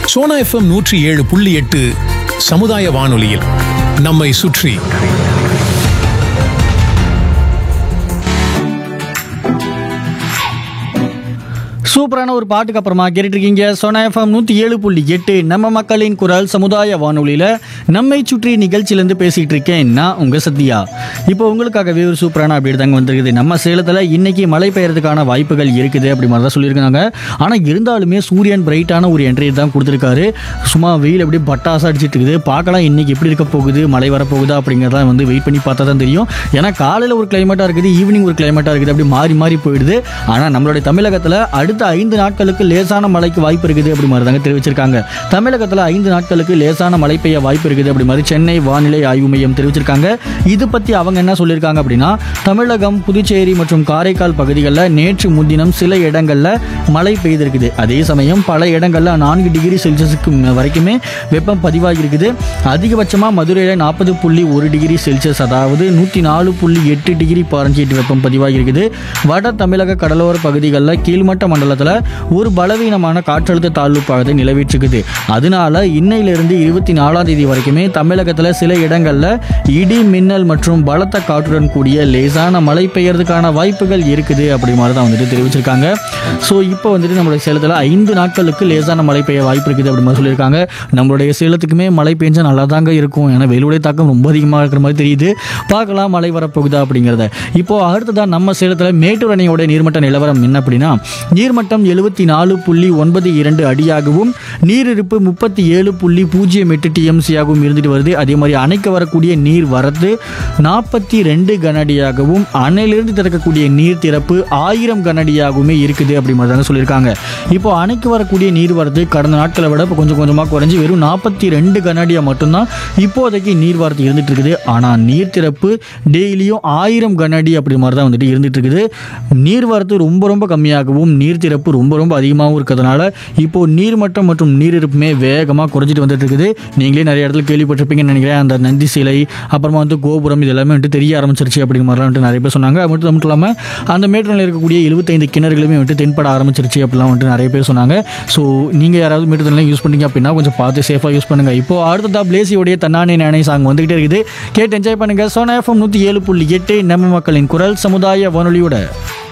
Sona FM நூற்றி ஏழு புள்ளி எட்டு சமுதாய வானொலியில் நம்மை சுற்றி சூப்பரான ஒரு பாட்டுக்கு அப்புறமா கேட்டுட்டு இருக்கீங்க சோனா எஃப்எம் நூற்றி ஏழு புள்ளி எட்டு நம்ம மக்களின் குரல் சமுதாய வானொலியில் நம்மை சுற்றி நிகழ்ச்சியிலேருந்து பேசிகிட்டு இருக்கேன் நான் உங்கள் சத்யா இப்போ உங்களுக்காகவே ஒரு சூப்பரான அப்டேட் தாங்க வந்திருக்குது நம்ம சேலத்தில் இன்னைக்கு மழை பெய்யறதுக்கான வாய்ப்புகள் இருக்குது அப்படி மாதிரி தான் சொல்லியிருக்காங்க ஆனால் இருந்தாலுமே சூரியன் பிரைட்டான ஒரு என்ட்ரி தான் கொடுத்துருக்காரு சும்மா வெயில் அப்படியே பட்டாசு அடிச்சிட்டு இருக்குது பார்க்கலாம் இன்னைக்கு எப்படி இருக்க போகுது மழை வரப்போகுதா அப்படிங்கிறத வந்து வெயிட் பண்ணி பார்த்தா தான் தெரியும் ஏன்னா காலையில் ஒரு கிளைமேட்டாக இருக்குது ஈவினிங் ஒரு கிளைமேட்டாக இருக்குது அப்படி மாறி மாறி போயிடுது ஆனால் நம்மளுடைய தமிழகத்தில் அடுத்த ஐந்து நாட்களுக்கு லேசான மழைக்கு வாய்ப்பு இருக்குது அப்படி மாதிரி தாங்க தெரிவிச்சிருக்காங்க தமிழகத்தில் ஐந்து நாட்களுக்கு லேசான மழை பெய்ய வாய்ப்பு இருக்குது அப்படி மாதிரி சென்னை வானிலை ஆய்வு மையம் தெரிவிச்சிருக்காங்க இது பற்றி அவங்க என்ன சொல்லியிருக்காங்க அப்படின்னா தமிழகம் புதுச்சேரி மற்றும் காரைக்கால் பகுதிகளில் நேற்று முன்தினம் சில இடங்களில் மழை பெய்திருக்குது அதே சமயம் பல இடங்களில் நான்கு டிகிரி செல்சியஸுக்கு ம- வரைக்குமே வெப்பம் பதிவாகி இருக்குது அதிகபட்சமாக மதுரையில் நாற்பது புள்ளி ஒரு டிகிரி செல்சியஸ் அதாவது நூற்றி நாலு புள்ளி எட்டு டிகிரி பாரன்ஹீட் வெப்பம் பதிவாகி இருக்குது வட தமிழக கடலோர பகுதிகளில் கீழ்மட்ட மண்டலத்தில் ஒரு பலவீனமான காற்றழுத்த தாழ்வு பாகத்தை நிலவிட்டிருக்குது அதனால இன்னையிலிருந்து இருபத்தி நாலாம் தேதி வரைக்குமே தமிழகத்தில் சில இடங்களில் இடி மின்னல் மற்றும் பலத்த காற்றுடன் கூடிய லேசான மழை பெய்யறதுக்கான வாய்ப்புகள் இருக்குது அப்படி மாதிரி தான் வந்துட்டு தெரிவிச்சிருக்காங்க ஸோ இப்போ வந்துட்டு நம்மளுடைய சேலத்தில் ஐந்து நாட்களுக்கு லேசான மழை பெய்ய வாய்ப்பு இருக்குது அப்படி மாதிரி சொல்லியிருக்காங்க நம்மளுடைய சேலத்துக்குமே மழை பெஞ்சா நல்லா தாங்க இருக்கும் ஏன்னா வெயிலுடைய தாக்கம் ரொம்ப அதிகமாக இருக்கிற மாதிரி தெரியுது பார்க்கலாம் மழை வரப்போகுதா அப்படிங்கிறத இப்போ அடுத்ததாக நம்ம சேலத்தில் மேட்டூர் அணையோட நீர்மட்ட நிலவரம் என்ன அப்படின்னா நீர்மட்டம் எழுபத்தி நாலு புள்ளி ஒன்பது இரண்டு அடியாகவும் நீரிருப்பு முப்பத்தி ஏழு புள்ளி பூஜ்ஜியம் எட்டு டிஎம்சியாகவும் இருந்துட்டு வருது அதே மாதிரி அணைக்கு வரக்கூடிய நீர் வரத்து நாற்பத்தி ரெண்டு கனஅடியாகவும் அணையிலிருந்து திறக்கக்கூடிய நீர் திறப்பு ஆயிரம் கனஅடியாகவுமே இருக்குது அப்படி மாதிரி தாங்க சொல்லியிருக்காங்க இப்போ அணைக்கு வரக்கூடிய நீர் வரத்து கடந்த நாட்களை விட இப்போ கொஞ்சம் கொஞ்சமாக குறைஞ்சி வெறும் நாற்பத்தி ரெண்டு கனஅடியாக மட்டும்தான் இப்போதைக்கு நீர் வரத்து இருந்துட்டு இருக்குது ஆனால் நீர் திறப்பு டெய்லியும் ஆயிரம் கனஅடி அப்படி மாதிரி தான் வந்துட்டு இருந்துட்டு இருக்குது நீர் வரத்து ரொம்ப ரொம்ப கம்மியாகவும் நீர் திறப்பு ரொம்ப ரொம்ப அதிகமாகவும் இருக்கிறதுனால இப்போ நீர்மட்டம் மற்றும் நீரிருப்புமே வேகமாக குறைஞ்சிட்டு வந்துட்டு இருக்குது நீங்களே நிறைய இடத்துல கேள்விப்பட்டிருப்பீங்கன்னு நினைக்கிறேன் அந்த நந்தி சிலை அப்புறமா வந்து கோபுரம் இது எல்லாமே வந்துட்டு தெரிய ஆரம்பிச்சிருச்சு அப்படிங்கிற மாதிரிலாம் வந்துட்டு நிறைய பேர் சொன்னாங்க அது மட்டும் மட்டும் இல்லாமல் அந்த மேட்டூரில் இருக்கக்கூடிய எழுபத்தைந்து கிணறுகளுமே வந்துட்டு தென்பட ஆரம்பிச்சிருச்சு அப்படிலாம் வந்துட்டு நிறைய பேர் சொன்னாங்க ஸோ நீங்கள் யாராவது மேட்டூர் யூஸ் பண்ணீங்க அப்படின்னா கொஞ்சம் பார்த்து சேஃபாக யூஸ் பண்ணுங்கள் இப்போ அடுத்ததா பிளேசியோடைய தன்னானே நானே சாங் வந்துகிட்டே இருக்குது கேட்டு என்ஜாய் பண்ணுங்கள் சோனா எஃப்எம் நூற்றி ஏழு புள்ளி எட்டு நம்ம மக்களின் குரல் சமுதாய வானொலியோட